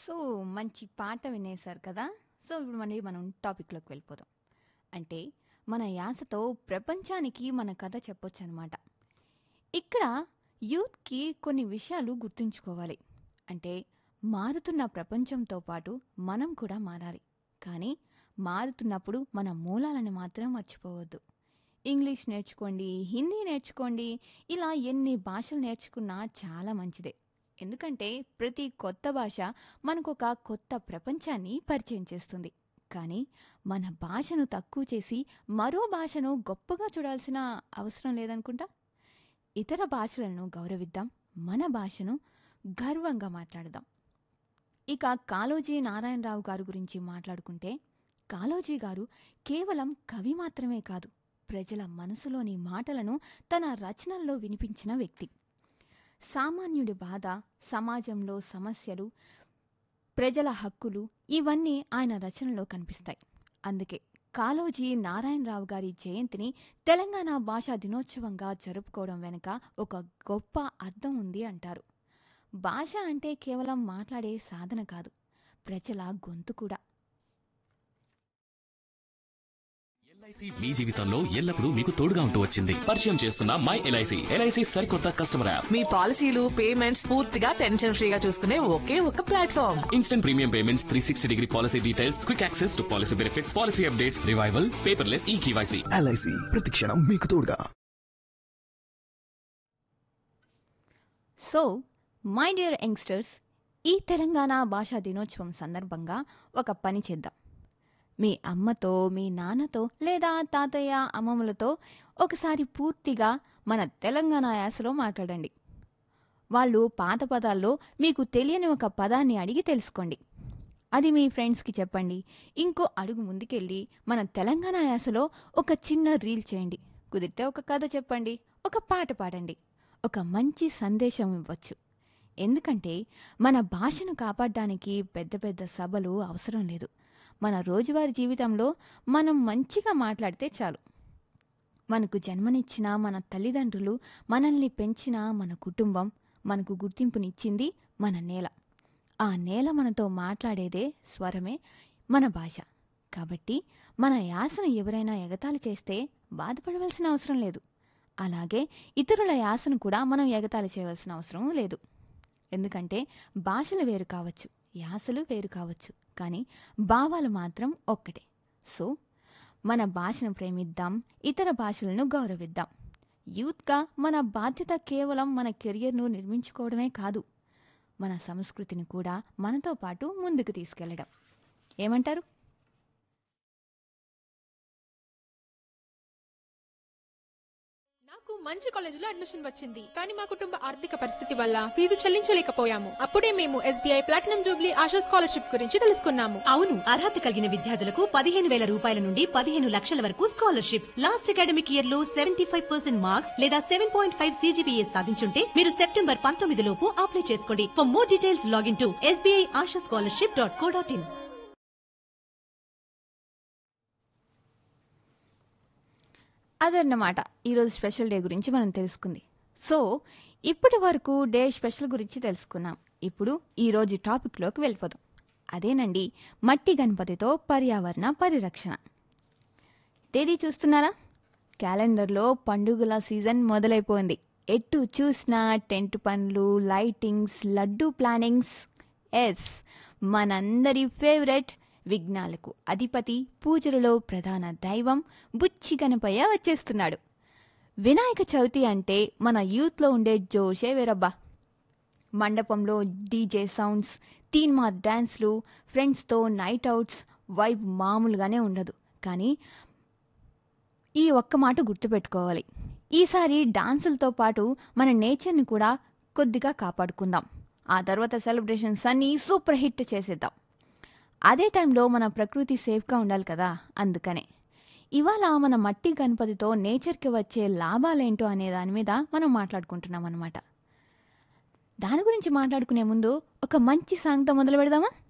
so మంచి పాట వినేశారు కదా సో ఇప్పుడు మళ్ళీ మనం టాపిక్లోకి వెళ్ళిపోదాం అంటే మన యాసతో ప్రపంచానికి మన కథ చెప్పొచ్చు అనమాట ఇక్కడ యూత్కి కొన్ని విషయాలు గుర్తుంచుకోవాలి అంటే మారుతున్న ప్రపంచంతో పాటు మనం కూడా మారాలి కానీ మారుతున్నప్పుడు మన మూలాలను మాత్రం మర్చిపోవద్దు ఇంగ్లీష్ నేర్చుకోండి హిందీ నేర్చుకోండి ఇలా ఎన్ని భాషలు నేర్చుకున్నా చాలా మంచిదే ఎందుకంటే ప్రతి కొత్త భాష మనకు ఒక కొత్త ప్రపంచాన్ని పరిచయం చేస్తుంది కానీ మన భాషను తక్కువ చేసి మరో భాషను గొప్పగా చూడాల్సిన అవసరం లేదనుకుంటా ఇతర భాషలను గౌరవిద్దాం మన భాషను గర్వంగా మాట్లాడదాం ఇక కాళోజీ నారాయణరావు గారు గురించి మాట్లాడుకుంటే కాళోజీ గారు కేవలం కవి మాత్రమే కాదు ప్రజల మనసులోని మాటలను తన రచనల్లో వినిపించిన వ్యక్తి సామాన్యుడి బాధ సమాజంలో సమస్యలు ప్రజల హక్కులు ఇవన్నీ ఆయన రచనలో కనిపిస్తాయి అందుకే కాళోజీ నారాయణరావు గారి జయంతిని తెలంగాణ భాషా దినోత్సవంగా జరుపుకోవడం వెనుక ఒక గొప్ప అర్థం ఉంది అంటారు భాష అంటే కేవలం మాట్లాడే సాధన కాదు ప్రజల గొంతు కూడా ఎల్ఐసి మీ జీవితంలో ఎల్లప్పుడూ మీకు తోడుగా ఉంటూ వచ్చింది పరిచయం చేస్తున్న మై ఎల్ఐసి ఎల్ఐసి సరికొత్త కస్టమర్ యాప్ మీ పాలసీలు పేమెంట్స్ పూర్తిగా టెన్షన్ ఫ్రీగా చూసుకునే ఒకే ఒక platform instant premium payments three sixty degree policy details quick access to policy benefits policy updates revival paperless E KYC LIC ప్రతిక్షణం మీకు తోడుగా సో మై డియర్ యంగ్స్టర్స్ ఈ తెలంగాణ భాషా దినోత్సవం సందర్భంగా ఒక పని చేద్దాం మీ అమ్మతో మీ నాన్నతో లేదా తాతయ్య అమ్మమ్మలతో ఒకసారి పూర్తిగా మన తెలంగాణ యాసలో మాట్లాడండి వాళ్ళు పాత పదాల్లో మీకు తెలియని ఒక పదాన్ని అడిగి తెలుసుకోండి అది మీ ఫ్రెండ్స్కి చెప్పండి ఇంకో అడుగు ముందుకెళ్ళి మన తెలంగాణ యాసలో ఒక చిన్న రీల్ చేయండి కుదిరితే ఒక కథ చెప్పండి ఒక పాట పాడండి ఒక మంచి సందేశం ఇవ్వచ్చు ఎందుకంటే మన భాషను కాపాడడానికి పెద్ద పెద్ద సభలు అవసరం లేదు మన రోజువారీ జీవితంలో మనం మంచిగా మాట్లాడితే చాలు మనకు జన్మనిచ్చిన మన తల్లిదండ్రులు మనల్ని పెంచిన మన కుటుంబం మనకు గుర్తింపునిచ్చింది మన నేల ఆ నేల మనతో మాట్లాడేదే స్వరమే మన భాష కాబట్టి మన యాసను ఎవరైనా ఎగతాళి చేస్తే బాధపడవలసిన అవసరం లేదు అలాగే ఇతరుల యాసను కూడా మనం ఎగతాళి చేయవలసిన అవసరం లేదు ఎందుకంటే భాషలు వేరు కావచ్చు యాసలు వేరు కావచ్చు కానీ భావాలు మాత్రం ఒక్కటే సో మన భాషను ప్రేమిద్దాం ఇతర భాషలను గౌరవిద్దాం యూత్గా మన బాధ్యత కేవలం మన కెరియర్ను నిర్మించుకోవడమే కాదు మన సంస్కృతిని కూడా మనతో పాటు ముందుకు తీసుకెళ్లడం ఏమంటారు నాకు మంచి కాలేజీలో అడ్మిషన్ వచ్చింది కానీ మా కుటుంబ ఆర్థిక పరిస్థితి వల్ల ఫీజు చెల్లించలేకపోయాము అప్పుడే మేము SBI platinum jubilee Asha scholarship గురించి తెలుసుకున్నాము అవును అర్హత కలిగిన విద్యార్థులకు పదిహేను వేల రూపాయల నుండి పదిహేను లక్షల వరకు స్కాలర్షిప్స్ లాస్ట్ అకాడమిక్ ఇయర్ లో సెవెంటీ ఫైవ్ పర్సెంట్ మార్క్స్ లేదా సెవెన్ పాయింట్ ఫైవ్ సీజీపీఏ సాధించుంటే మీరు సెప్టెంబర్ పంతొమ్మిది లోపు అప్లై చేసుకోండి for more details login to SBI Asha scholarship dot co dot in అదన్నమాట ఈరోజు స్పెషల్ డే గురించి మనం తెలుసుకుంది సో ఇప్పటి వరకు డే స్పెషల్ గురించి తెలుసుకున్నాం ఇప్పుడు ఈరోజు టాపిక్లోకి వెళ్ళిపోదాం అదేనండి మట్టి గణపతితో పర్యావరణ పరిరక్షణ తేదీ చూస్తున్నారా క్యాలెండర్లో పండుగల సీజన్ మొదలైపోయింది ఎటు చూసినా టెంట్ పనులు లైటింగ్స్ లడ్డూ ప్లానింగ్స్ ఎస్ మనందరి ఫేవరెట్ విఘ్నాలకు అధిపతి పూజలలో ప్రధాన దైవం బుచ్చి గణపయ్య వచ్చేస్తున్నాడు వినాయక చవితి అంటే మన యూత్లో ఉండే జోషే వేరబ్బా మండపంలో డీజే సౌండ్స్ తీన్ మార్ డ్యాన్స్లు ఫ్రెండ్స్తో నైట్ అవుట్స్ వైబ్ మామూలుగానే ఉండదు కానీ ఈ ఒక్క మాట గుర్తుపెట్టుకోవాలి ఈసారి డాన్సులతో పాటు మన నేచర్ని కూడా కొద్దిగా కాపాడుకుందాం ఆ తర్వాత సెలబ్రేషన్స్ అన్నీ సూపర్ హిట్ చేసేద్దాం అదే టైంలో మన ప్రకృతి సేఫ్గా ఉండాలి కదా అందుకనే ఇవాళ మన మట్టి గణపతితో నేచర్కి వచ్చే లాభాలేంటో అనే దాని మీద మనం మాట్లాడుకుంటున్నాం అనమాట దాని గురించి మాట్లాడుకునే ముందు ఒక మంచి సాంగ్తో మొదలు పెడదామా